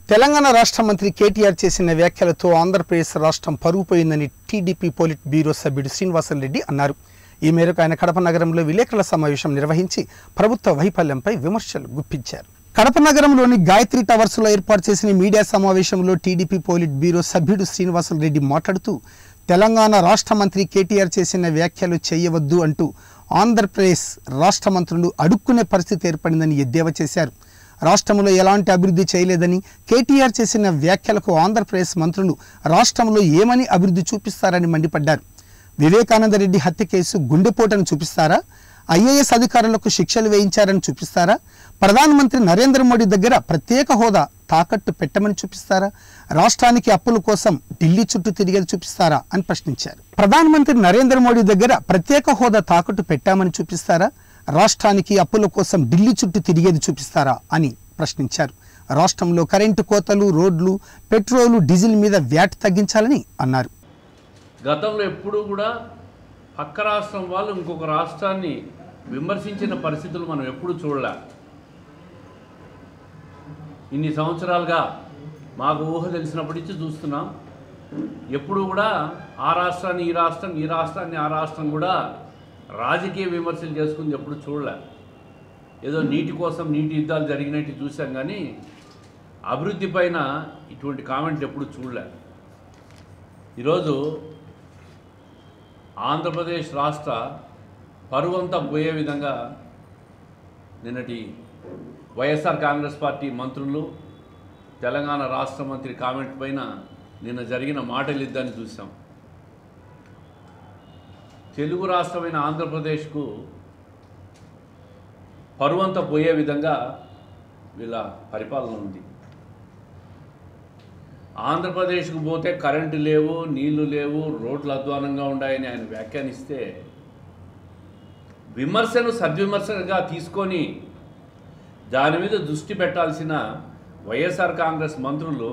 తెలంగాణ రాష్ట్ర మంత్రి కేటీఆర్ చేసిన వ్యాఖ్యలతో ఆంధ్రప్రదేశ్ రాష్ట్రం పరుగు పోయిందని టీడీపీ పోలిట్ బ్యూరో సభ్యుడు శ్రీనివాసరెడ్డి అన్నారు ఈ మేరకు ఆయన కడప నగరంలో విలేకరుల సమావేశం నిర్వహించి ప్రభుత్వ వైఫల్యంపై విమర్శలు గుప్పించారు కడప నగరంలోని గాయత్రి టవర్స్లో ఏర్పాటు చేసిన మీడియా సమావేశంలో టీడీపీ పోలిట్ బ్యూరో సభ్యుడు శ్రీనివాసరెడ్డి మాట్లాడుతూ తెలంగాణ రాష్ట్ర మంత్రి కేటీఆర్ చేసిన వ్యాఖ్యలు చేయవద్దు అంటూ ఆంధ్రప్రదేశ్ రాష్ట్ర మంత్రులు అడుక్కునే పరిస్థితి ఏర్పడిందని ఎద్దేవా చేశారు రాష్ట్రంలో ఎలాంటి అభివృద్ధి చేయలేదని కేటీఆర్ చేసిన వ్యాఖ్యలకు ఆంధ్రప్రదేశ్ మంత్రులు రాష్ట్రంలో ఏమని అభివృద్ధి చూపిస్తారని మండిపడ్డారు వివేకానంద రెడ్డి హత్య కేసు గుండెపోటను చూపిస్తారా ఐఏఎస్ అధికారులకు శిక్షలు వేయించారని చూపిస్తారా ప్రధానమంత్రి నరేంద్ర మోడీ దగ్గర ప్రత్యేక హోదా తాకట్టు పెట్టమని చూపిస్తారా రాష్ట్రానికి అప్పుల కోసం ఢిల్లీ చుట్టూ తిరిగేది చూపిస్తారా అని ప్రశ్నించారు ప్రధానమంత్రి నరేంద్ర మోడీ దగ్గర ప్రత్యేక హోదా తాకట్టు పెట్టామని చూపిస్తారా రాష్ట్రానికి అప్పుల కోసం ఢిల్లీ చుట్టూ తిరిగేది చూపిస్తారా అని ప్రశ్నించారు రాష్ట్రంలో కరెంటు కోతలు రోడ్లు పెట్రోలు డీజిల్ మీద వ్యాట్ తగ్గించాలని అన్నారు గతంలో ఎప్పుడూ కూడా పక్క రాష్ట్రం వాళ్ళు ఇంకొక రాష్ట్రాన్ని విమర్శించిన పరిస్థితులు మనం ఎప్పుడు చూడలే ఇన్ని సంవత్సరాలుగా మాకు ఊహ తెలిసినప్పటి నుంచి చూస్తున్నాం ఎప్పుడు కూడా ఆ రాష్ట్రాన్ని ఈ రాష్ట్రం ఈ రాష్ట్రాన్ని ఆ రాష్ట్రం కూడా రాజకీయ విమర్శలు చేసుకుంది ఎప్పుడు చూడలే ఏదో నీటి కోసం నీటి యుద్ధాలు జరిగినట్టు చూసాం కానీ అభివృద్ధి పైన ఇటువంటి కామెంట్లు ఎప్పుడు చూడలే ఈరోజు ఆంధ్రప్రదేశ్ రాష్ట్ర పరువంతా పోయే విధంగా నిన్నటి వైఎస్ఆర్ కాంగ్రెస్ పార్టీ మంత్రులు తెలంగాణ రాష్ట్ర మంత్రి కామెంట్ పైన నిన్న జరిగిన మాటలిద్దాన్ని చూసాం తెలుగు రాష్ట్రమైన ఆంధ్రప్రదేశ్కు పరువంతా పోయే విధంగా వీళ్ళ పరిపాలన ఉంది ఆంధ్రప్రదేశ్కు పోతే కరెంటు లేవు నీళ్లు లేవు రోడ్లు అధ్వానంగా ఉన్నాయని ఆయన వ్యాఖ్యానిస్తే విమర్శను సద్విమర్శగా తీసుకొని దాని మీద దృష్టి పెట్టాల్సిన వైఎస్ఆర్ కాంగ్రెస్ మంత్రులు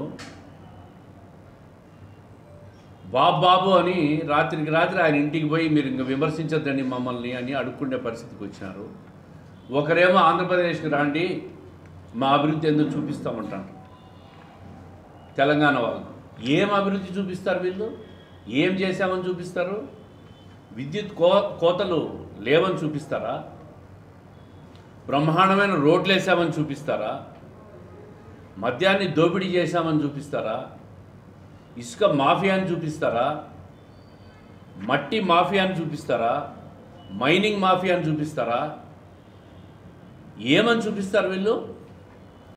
బాబు బాబు అని రాత్రికి రాత్రి ఆయన ఇంటికి పోయి మీరు ఇంక విమర్శించద్దండి మమ్మల్ని అని అడుక్కుండే పరిస్థితికి వచ్చినారు ఒకరేమో ఆంధ్రప్రదేశ్కి రాండి మా అభివృద్ధి ఎందుకు చూపిస్తామంటారు తెలంగాణ వాళ్ళు ఏం అభివృద్ధి చూపిస్తారు వీళ్ళు ఏం చేశామని చూపిస్తారు విద్యుత్ కో కోతలు లేవని చూపిస్తారా బ్రహ్మాండమైన రోడ్లు వేసామని చూపిస్తారా మద్యాన్ని దోపిడీ చేశామని చూపిస్తారా ఇసుక మాఫియాని చూపిస్తారా మట్టి మాఫియాని చూపిస్తారా మైనింగ్ మాఫియాని చూపిస్తారా ఏమని చూపిస్తారు వీళ్ళు